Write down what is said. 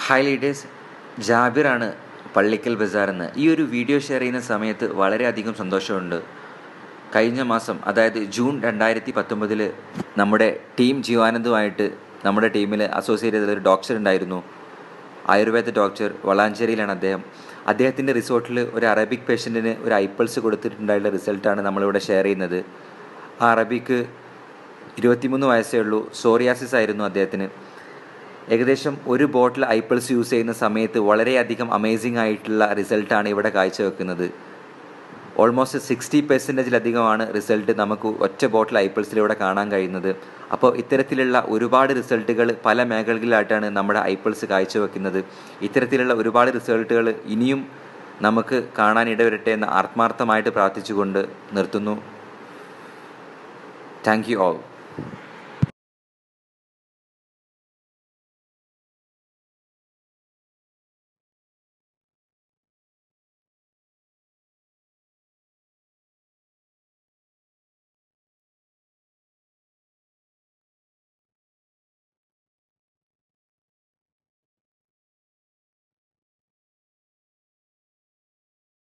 hi leaders ജാബിറാണ് പള്ളിക്കൽ ബസാറെന്ന് ഈ ഒരു വീഡിയോ ഷെയർ ചെയ്യുന്ന സമയത്ത് വളരെയധികം സന്തോഷമുണ്ട് കഴിഞ്ഞ മാസം അതായത് ജൂൺ രണ്ടായിരത്തി പത്തൊമ്പതിൽ നമ്മുടെ ടീം ജീവാനന്ദുമായിട്ട് നമ്മുടെ ടീമിൽ അസോസിയേറ്റ് ചെയ്ത ഒരു ഡോക്ടർ ഉണ്ടായിരുന്നു ആയുർവേദ ഡോക്ടർ വളാഞ്ചേരിയിലാണ് അദ്ദേഹം അദ്ദേഹത്തിൻ്റെ റിസോർട്ടിൽ ഒരു അറബിക് പേഷ്യൻറ്റിന് ഒരു ഐപ്പിൾസ് കൊടുത്തിട്ടുണ്ടായുള്ള റിസൾട്ടാണ് നമ്മളിവിടെ ഷെയർ ചെയ്യുന്നത് ആ അറബിക്ക് ഇരുപത്തിമൂന്ന് വയസ്സേ ഉള്ളൂ സോറിയാസിസ് ആയിരുന്നു അദ്ദേഹത്തിന് ഏകദേശം ഒരു ബോട്ടിൽ ഐപ്പിൾസ് യൂസ് ചെയ്യുന്ന സമയത്ത് വളരെയധികം അമേസിംഗ് ആയിട്ടുള്ള റിസൾട്ടാണ് ഇവിടെ കാഴ്ചവെക്കുന്നത് ഓൾമോസ്റ്റ് സിക്സ്റ്റി പെർസെൻറ്റേജിലധികമാണ് റിസൾട്ട് നമുക്ക് ഒറ്റ ബോട്ടിൽ ഐപ്പിൾസിലൂടെ കാണാൻ കഴിയുന്നത് അപ്പോൾ ഇത്തരത്തിലുള്ള ഒരുപാട് റിസൾട്ടുകൾ പല മേഖലകളിലായിട്ടാണ് നമ്മുടെ ഐപ്പിൾസ് കാഴ്ചവെക്കുന്നത് ഇത്തരത്തിലുള്ള ഒരുപാട് റിസൾട്ടുകൾ ഇനിയും നമുക്ക് കാണാൻ ഇടവരട്ടെ എന്ന് ആത്മാർത്ഥമായിട്ട് പ്രാർത്ഥിച്ചുകൊണ്ട് നിർത്തുന്നു താങ്ക് യു ഓൾ